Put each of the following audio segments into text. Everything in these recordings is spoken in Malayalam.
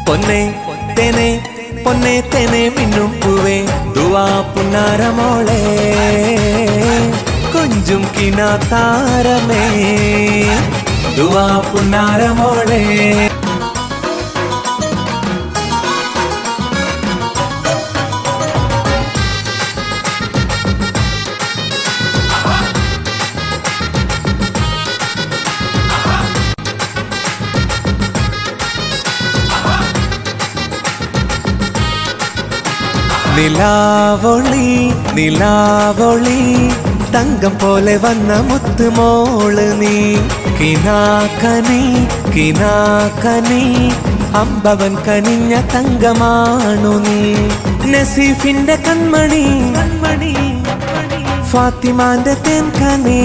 പൊന്നെ തേനെ പൊന്നെ തേനെ മിന്നും പൂവേ ദുവാ പുന്നാരമോളെ കൊഞ്ചും കിന താരമേ ദുവാ പുന്നാരമോളെ നിലാവൊളി നിലാവൊളി തങ്കം പോലെ വന്ന മുത്തുമോള് നീ കിനാക്കനി കിനാക്കനി അമ്പവൻ കനിഞ്ഞ തങ്കമാണു നീ നസീഫിന്റെ കൺമണി കൺമണി ഫാത്തിമാന്റെ തേൻകനി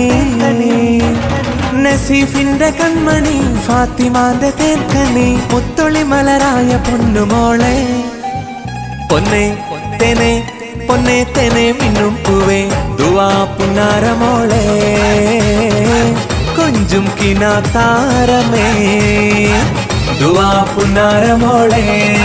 നസീഫിന്റെ കൺമണി ഫാത്തിമാന്റെ തേൻകനി മുത്തൊളി മലരായ പൊന്നുമോളെ പൊന്നെ തേനെ പൊന്നെ തേനെ മിന്നും പൂവേ ദുവാ പുന്നാരമോളെ കൊഞ്ചും കിന താരമേ ദുവാ പുന്നാരമോളെ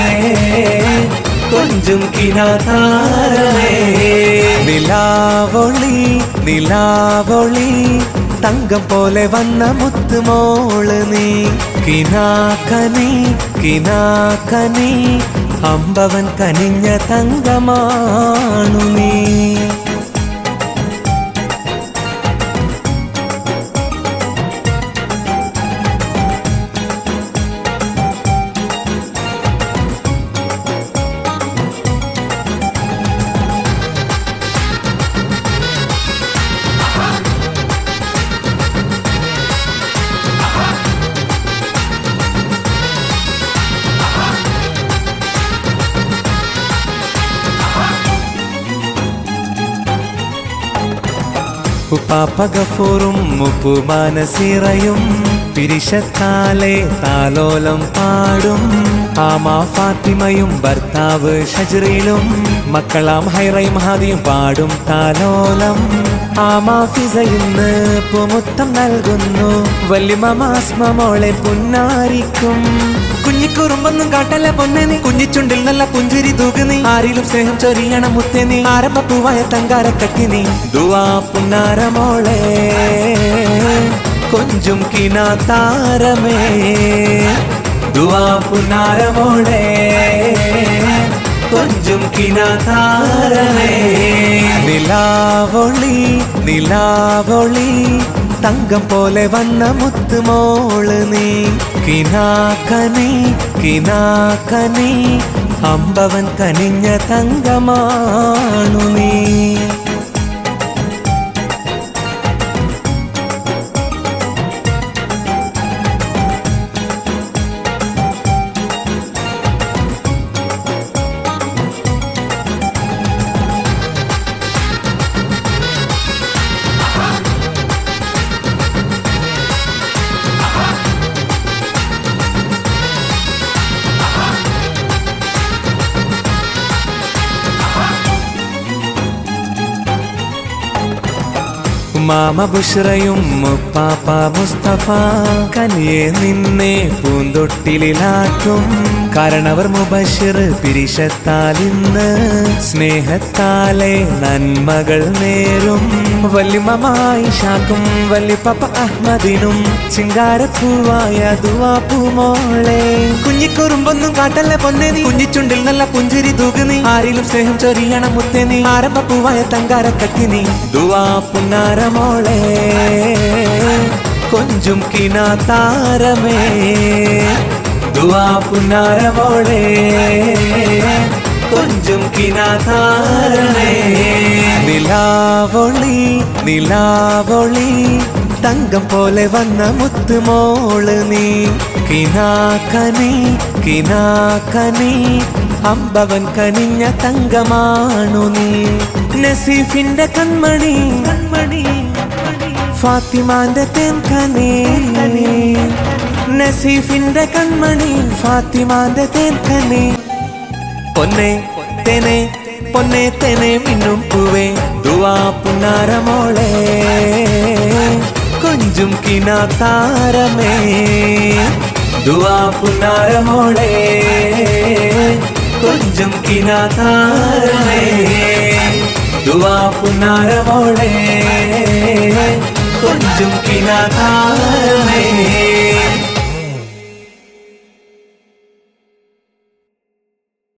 കൊഞ്ചും കിന താരമേ നിലാവൊളി നിലാവൊളി തങ്കം പോലെ വന്ന മുത്തുമോള് നീ കിനാക്കനി കിനാക്കനി അമ്പവൻ കനിഞ്ഞ തങ്കമാണു നീ ഉപ്പാപ്പകഫൂറും മുപ്പുമാനസിറയും പിരിശത്താലെ താലോലം പാടും ആമാ ഫാത്തിമയും ഭർത്താവ് ഷജറിലും മക്കളാം ഹൈറയും ഹാദിയും പാടും താലോലം ആമാ ഫിസ ഇന്ന് പുമുത്തം നൽകുന്നു വല്യമാസ്മ മോളെ പുന്നാരിക്കും കുഞ്ഞിക്കുറുമ്പൊന്നും കാട്ടല്ല പൊന്നെ നീ കുഞ്ഞിച്ചുണ്ടിൽ നല്ല പുഞ്ചിരി തൂകുന്നി ആരിലും സ്നേഹം ചൊരിയണം മുത്തേ നീ ആരംഭപ്പൂവായ തങ്കാര കട്ടി നീ ദുവാ പുന്നാരമോളെ കൊഞ്ചും കിന താരമേ ദുവാ പുന്നാരമോളെ കൊഞ്ചും കിന താരമേ നിലാവൊളി നിലാവൊളി തങ്കം പോലെ വന്ന മുത്തുമോള് നീ കിനാക്കനി കിനാക്കനി അമ്പവൻ കനിഞ്ഞ തങ്കമാണു നീ മാമ ബുഷ്റയും മുപ്പാപ്പ മുസ്തഫ കനിയെ നിന്നെ പൂന്തൊട്ടിലാക്കും കാരണവർ മുബഷിർ പിരിശത്താൽ ഇന്ന് സ്നേഹത്താലെ നന്മകൾ നേരും വല്യമായി ഷാക്കും വല്യപ്പ അഹ്മദിനും ചിങ്കാരപ്പൂവായ ദുവാപ്പൂമോളെ കുഞ്ഞിക്കുറുമ്പൊന്നും കാട്ടല്ല പൊന്നെ നീ കുഞ്ഞിച്ചുണ്ടിൽ നല്ല പുഞ്ചിരി തൂകുന്നി ആരിലും സ്നേഹം ചൊരിയണം മുത്തേ നീ ആരംഭപ്പൂവായ തങ്കാര കട്ടി നീ ദുവാ പുന്നാരമോളെ കൊഞ്ചും കിന താരമേ ദുവാ പുന്നാരമോളെ കൊഞ്ചും കിന താരമേ നിലാവൊളി നിലാവൊളി തങ്കം പോലെ വന്ന മുത്തുമോള് നീ കിനാക്കനി കിനാക്കനി അമ്പവൻ കനിഞ്ഞ തങ്കമാണു നീ നസീഫിന്റെ കൺമണി കൺമണി ഫാത്തിമാന്റെ തേൻകനി നസീഫിന്റെ കൺമണി ഫാത്തിമാന്റെ തേൻകനി പൊന്നെ തേനെ പൊന്നെ തേനെ മിന്നും പൂവേ ദുവാ പുന്നാരമോളെ കൊഞ്ചും കിന താരമേ ദുവാ പുന്നാരമോളെ കൊഞ്ചും കിനാതാരമേ ദുവാ പുന്നാരമോളെ കൊഞ്ചും കിനാതാരമേ